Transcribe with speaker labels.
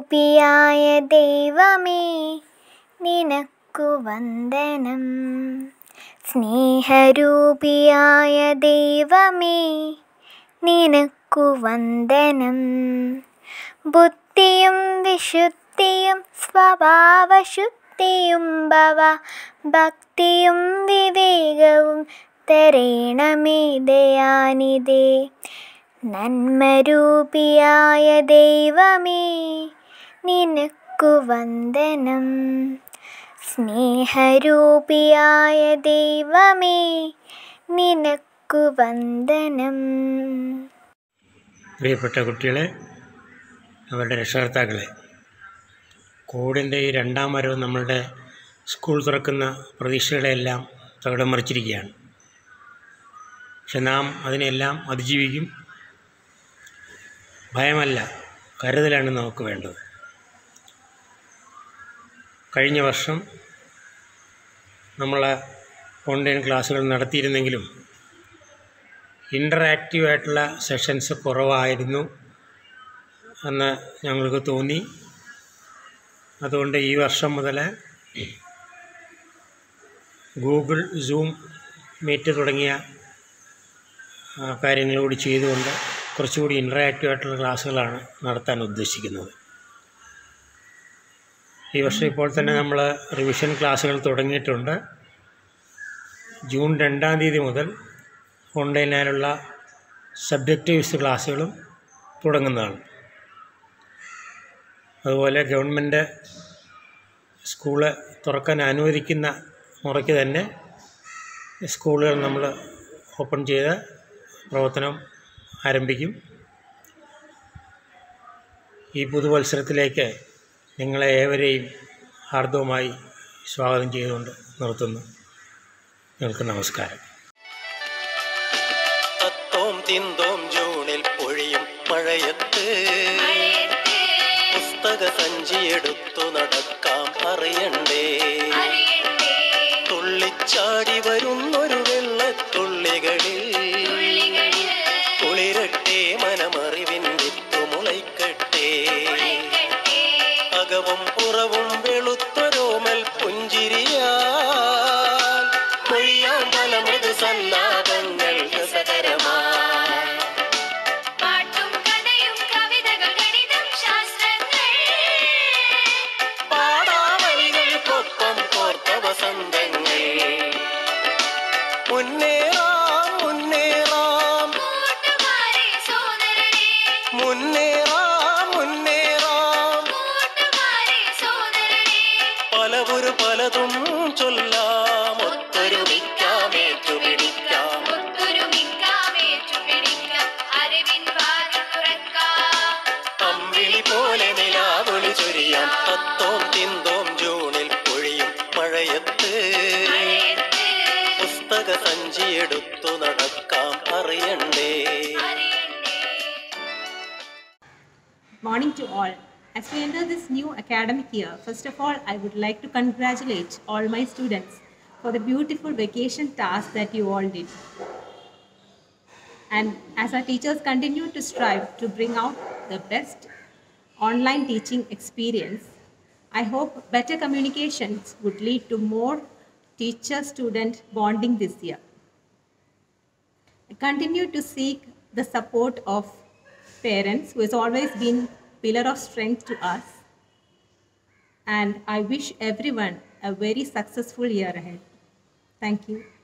Speaker 1: സ്നേഹരൂപിയായ ദൈവമേ നിനക്കു വന്ദനം സ്നേഹരൂപിയായ ദൈവമേ നിനക്കു വന്ദനം ബുദ്ധിയും വിശുദ്ധിയും സ്വഭാവശുദ്ധിയും ഭവ ഭക്തിയും വിവേകവും തരേണമേ ദയാനിതേ നന്മരൂപിയായ ദൈവമേ നിനക്കു വന്ദനം സ്നേഹരൂപിയായ ദൈവമേ നിനക്കു വന്ദനം
Speaker 2: പ്രിയപ്പെട്ട കുട്ടികളെ അവരുടെ രക്ഷകർത്താക്കളെ കോവിഡിൻ്റെ ഈ രണ്ടാം വരവ് നമ്മളുടെ സ്കൂൾ തുറക്കുന്ന പ്രതീക്ഷകളെല്ലാം തകിടം മറിച്ചിരിക്കുകയാണ് പക്ഷെ നാം അതിനെല്ലാം അതിജീവിക്കും ഭയമല്ല കരുതലാണ് നമുക്ക് വേണ്ടത് കഴിഞ്ഞ വർഷം നമ്മൾ ഓൺലൈൻ ക്ലാസ്സുകൾ നടത്തിയിരുന്നെങ്കിലും ഇൻ്ററാക്റ്റീവ് ആയിട്ടുള്ള സെഷൻസ് കുറവായിരുന്നു എന്ന് ഞങ്ങൾക്ക് തോന്നി അതുകൊണ്ട് ഈ വർഷം മുതൽ ഗൂഗിൾ സൂം മീറ്റ് തുടങ്ങിയ ആ, കാര്യങ്ങൾ കൂടി ചെയ്തുകൊണ്ട് കുറച്ചുകൂടി ഇൻ്ററാക്റ്റീവ് ആയിട്ടുള്ള ക്ലാസ്സുകളാണ് നടത്താൻ ഉദ്ദേശിക്കുന്നത് ഈ വർഷം ഇപ്പോൾ തന്നെ നമ്മൾ റിവിഷൻ ക്ലാസ്സുകൾ തുടങ്ങിയിട്ടുണ്ട് ജൂൺ രണ്ടാം തീയതി മുതൽ ഓൺലൈനായുള്ള സബ്ജക്റ്റ് വൈസ് ക്ലാസ്സുകളും തുടങ്ങുന്നതാണ് അതുപോലെ ഗവൺമെൻറ് സ്കൂള് തുറക്കാൻ അനുവദിക്കുന്ന മുറയ്ക്ക് തന്നെ സ്കൂളുകൾ നമ്മൾ ഓപ്പൺ ചെയ്ത് പ്രവർത്തനം ആരംഭിക്കും ഈ പുതുവത്സരത്തിലേക്ക് നിങ്ങളെ ഏവരെയും ഹാർദവമായി സ്വാഗതം ചെയ്തുകൊണ്ട് നിർത്തുന്നു നിങ്ങൾക്ക് നമസ്കാരം
Speaker 3: തത്തോം തിന്തോം ജൂണിൽ പൊഴിയും മഴയത്ത് പുസ്തക സഞ്ചിയെടുത്തു നടക്കാം അറിയണ്ടേ തുള്ളിച്ചാടി വരുന്നൊരു വെള്ളത്തുള്ളികളിൽ കുളിരട്ടെ മനമറിവിൻ വിത്തു മുളയ്ക്കട്ടെ അകവും പുറവും വെളുത്തൊരോമൽ പുഞ്ചിരിയാ കൊയ്യാൻ പല മൃദു സല്ലാപങ്ങൾ രസകരമാ
Speaker 4: പാട്ടും കഥയും കവിതകൾ ഗണിതം ശാസ്ത്രങ്ങൾ
Speaker 3: പാടാവലികൾക്കൊപ്പം കോർത്ത വസന്തങ്ങൾ മുന്നേറാം മുന്നേറാം
Speaker 4: കൂട്ടുകാരെ സോദരരെ
Speaker 3: മുന്നേറാം മുന്നേറാം
Speaker 4: കൂട്ടുകാരെ സോദരരെ
Speaker 3: പലവൊരു പലതും ചൊല്ലാം ഒത്തൊരുമിക്കാം ഏറ്റുപിടിക്കാം
Speaker 4: ഒത്തൊരുമിക്കാം ഏറ്റുപിടിക്കാം അറിവിൻ വാതിൽ തുറക്കാം
Speaker 3: അമ്പിളി പോലെ നിലാവൊളി ചൊരിയാം തത്തോം തിന്തോം ജൂണിൽ പൊഴിയും മഴയത്ത്
Speaker 4: മഴയത്ത്
Speaker 3: പുസ്തക സഞ്ചിയെടുത്തു നടക്കാം അറിയണ്ടേ
Speaker 4: അറിയണ്ടേ
Speaker 5: Morning to all. As we enter this new academic year, first of all, I would like to congratulate all my students for the beautiful vacation task that you all did. And as our teachers continue to strive to bring out the best online teaching experience, I hope better communications would lead to more teacher student bonding this year. I continue to seek the support of parents who has always been pillar of strength to us and i wish everyone a very successful year ahead thank you